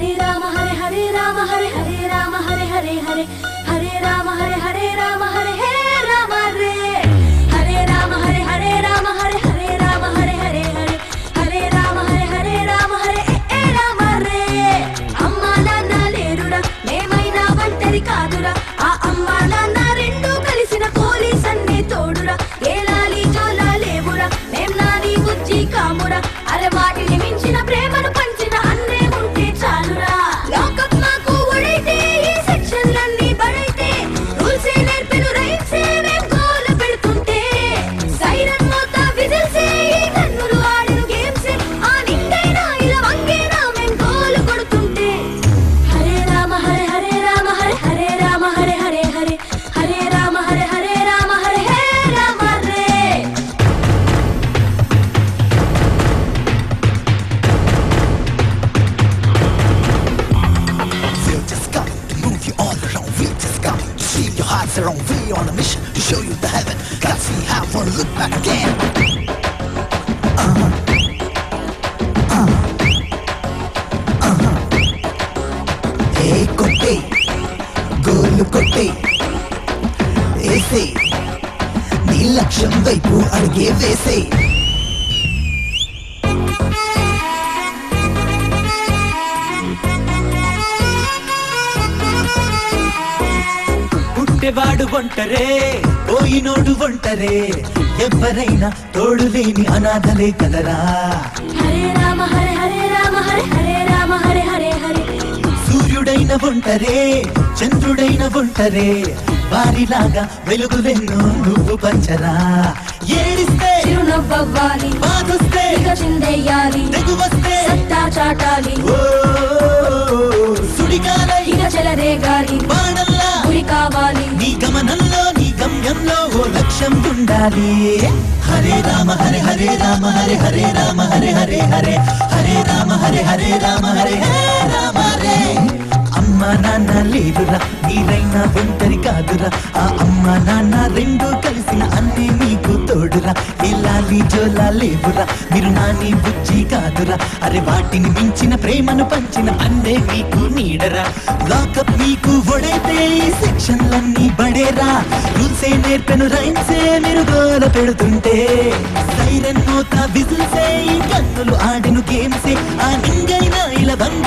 హరే రామ హరే హరే రామ హరే హరే రామ హరే హరే హరే హరే రామ హరే హరే రామ హరే హే రామ రే హరే రామ హరే హరే రామ హరే హరే రామ హరే హరే హరే హరే రామ హరే హరే రామ హరే ఏ ఏ రామ రే అమ్మ నాన్న లేరురా మేమైనా ఒంటరి కాదురా ఆ అమ్మ నాన్న రెండు కలిసిన పోలీస్ అన్ని తోడురా ఏలాలి జోలా లేవురా మేం నాని బుజ్జి కామురా అరే వాటిని మించిన ప్రేమను పంచిన అన్నే ఉంటే చాలురా లోకం మాకు ఒడైతే ఈ సెక్షన్లన్నీ బడైతే రూల్సే నేర్పెను రైట్సే మేం గోల పెడుతుంటే సైరన్ మోత విజిల్సే ఈ కన్నులు ఆడిన గేమ్సే ఆ నిండైనా ఇలా వంగేనా మేం గోలు కొడుతుంటే హరే రామ హరే హరే రామ హరే హరే రామ హరే హరే హరే హరే రామ హరే హరే రామ హరే హే రామ రే We're just coming to move you all around. We're just coming to see your hearts around. We're on a mission to show you the heaven. God, we have one look back again. Uh-huh. Uh-huh. ఏ కొట్టే గోలు కొట్టే వేసే నీ లక్ష్యం వైపు అడిగే వేసే పుట్టేవాడు ఒంటరే పోయినోడు ఒంటరే ఎవరైనా తోడు లేని అనాథలే కదరా హరే రామ హరే హరే రామ హరే హరే రామ హరే హరే హరే సూర్యుడైన ఒంటరే చంద్రుడైన ఒంటరే వారిలాగా వెలుగులెన్నో నువ్వు పంచరా ఏడిస్తే చిరునవ్వాలి బాధొస్తే ఇక చిందెయ్యాలి తెగువస్తే సత్తా చాటాలి ఓ సుడిగాలై ఇక చెలరేగాలి బాణల్లా గురి కావాలి నీ గమనంలో నీ గమ్యంలో ఓ లక్ష్యం ఉండాలి హరే రామ హరే హరే రామ హరే హరే రామ హరే హరే హరే హరే రామ హరే హరే రామ హరే హే రామ రే అమ్మ నాన్న లేదురా మీరైనా ఒంటరి కాదురా ఆ అమ్మ నాన్న రెండు కలిసిన అన్నీ మీకు తోడురా ఎల్లాలి జోలా లేవురా మీరు నాని బుజ్జి కాదురా అరే వాటిని మించిన ప్రేమను పంచిన అన్నే మీకు నీడరా లాకప్ మీకు ఒడైతే ఈ సెక్షన్లన్నీ బడేరా రూల్సే నేర్పెను రైన్సే మీరు గోల పెడుతుంటే సైరన్ మోత విజిల్సే ఈ కన్నులు ఆడిను గేమ్సే ఆ నింగైనా ఇలా బంగ